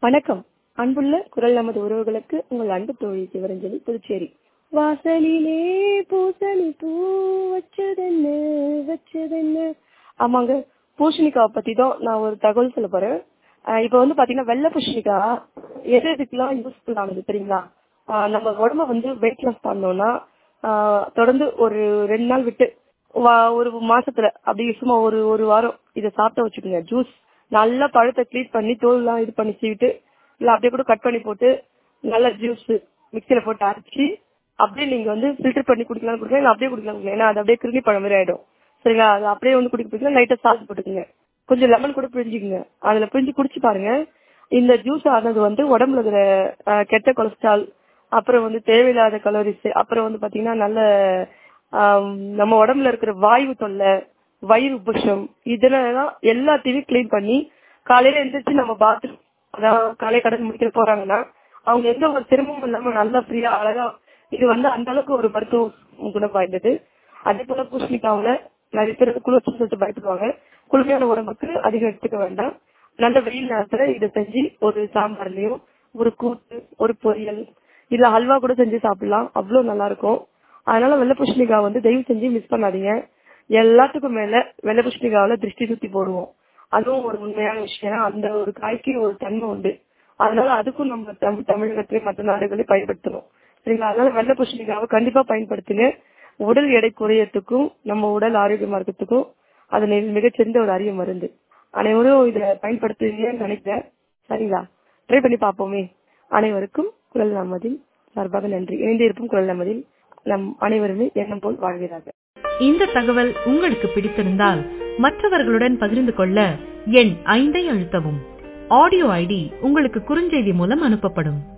வணக்கம் அன்புள்ள குரல் நமது உறவுகளுக்கு உங்கள் அன்பு தோழி சிவரஞ்சலி புதுச்சேரி வாசலிலே பூசணி பூ வச்சதென்ன வச்சதென்ன ஆமாங்க பூசணிக்காவை பத்தி தான் நான் ஒரு தகவல் சொல்ல போறேன் ஆஹ் இப்ப வந்து பாத்தீங்கன்னா வெள்ளை பூசணிக்காய் எது எதுக்கெல்லாம் யூஸ்ஃபுல் ஆகுது தெரியுங்களா ஆஹ் நம்ம உடம்ப வந்து வெயிட் லாஸ் பண்ணோம்னா ஆஹ் தொடர்ந்து ஒரு ரெண்டு நாள் விட்டு வா- ஒரு மாசத்துல அப்படி சும்மா ஒரு ஒரு வாரம் இதை சாப்பிட்ட வச்சுக்கோங்க ஜூஸ் நல்லா பழத்தை க்ளீன் பண்ணி தோல்லாம் இது பண்ணி சீவிட்டு இல்ல அப்படியே கூட கட் பண்ணி போட்டு நல்ல ஜூஸ் மிக்சியில போட்டு அரைச்சி அப்படியே நீங்க வந்து ஃபில்டர் பண்ணி குடிக்கலாம் குடிக்கலாம் இல்ல அப்படியே குடிக்கலாம் குடிக்கலாம் ஏன்னா அது அப்படியே கிருமி பழம் மாதிரி ஆயிடும் சரிங்களா அது அப்படியே வந்து குடிக்க பிடிக்கலாம் லைட்டா சால்ட் போட்டுக்கோங்க கொஞ்சம் லெமன் கூட பிழிஞ்சுக்குங்க அதுல பிழிஞ்சு குடிச்சு பாருங்க இந்த ஜூஸ் ஆனது வந்து உடம்புல இருக்கிற அஹ், கெட்ட கொலஸ்ட்ரால் அப்புறம் வந்து தேவையில்லாத கலோரிஸ் அப்புறம் வந்து பாத்தீங்கன்னா நல்ல ஆம், நம்ம உடம்புல இருக்கிற வாயு தொல்லை வயிறு உபசம் இதெல்லாம் எல்லாத்தையுமே க்ளீன் பண்ணி காலையில எந்திரிச்சு நம்ம பாத்ரூம் அதான் காலை கடன் முடிக்க போறாங்கன்னா அவங்க எந்த ஒரு சிரமமும் இல்லாம நல்லா ஃப்ரீயா அழகா இது வந்து அந்த அளவுக்கு ஒரு மருத்துவ குணம் வாய்ந்தது அதே போல பூசணிக்காவுல நிறைய பேர் குளிர்ச்சி சொல்லிட்டு பயப்படுவாங்க குளுமையான உடம்புக்கு அதிகம் எடுத்துக்க வேண்டாம் நல்ல வெயில் நேரத்துல இதை செஞ்சு ஒரு சாம்பார்லயும் ஒரு கூட்டு ஒரு பொரியல் இல்ல ஹல்வா கூட செஞ்சு சாப்பிடலாம் அவ்வளவு நல்லா இருக்கும் அதனால வெள்ளை பூசணிக்காய் வந்து தயவு செஞ்சு மிஸ் பண்ணாதீங்க எல்லாத்துக்கும் மேல வெள்ளை பூசணிக்காவில திருஷ்டி சுத்தி போடுவோம் அதுவும் ஒரு உண்மையான விஷயம் அந்த ஒரு காய்க்கு ஒரு தன்மை உண்டு அதனால அதுக்கும் நம்ம தமிழ் தமிழகத்திலே மற்ற நாடுகளே பயன்படுத்தணும் சரிங்களா அதனால வெள்ளை பூசணிக்காவை கண்டிப்பா பயன்படுத்துங்க உடல் எடை குறையறதுக்கும் நம்ம உடல் ஆரோக்கியமா இருக்கிறதுக்கும் அது நி- மிகச்சிறந்த ஒரு அரிய மருந்து அனைவரும் இதை பயன்படுத்துவீங்கன்னு நினைக்கிறேன் சரிங்களா ட்ரை பண்ணி பார்ப்போமே அனைவருக்கும் குரல் நமதில் சார்பாக நன்றி இணைந்து இருக்கும் குரல் நமதில் நம் அனைவருமே எண்ணம் போல் வாழ்கிறார்கள் இந்த தகவல் உங்களுக்கு பிடித்திருந்தால் மற்றவர்களுடன் பகிர்ந்து கொள்ள எண் ஐந்தை அழுத்தவும் ஆடியோ ஐடி உங்களுக்கு குறுஞ்செய்தி மூலம் அனுப்பப்படும்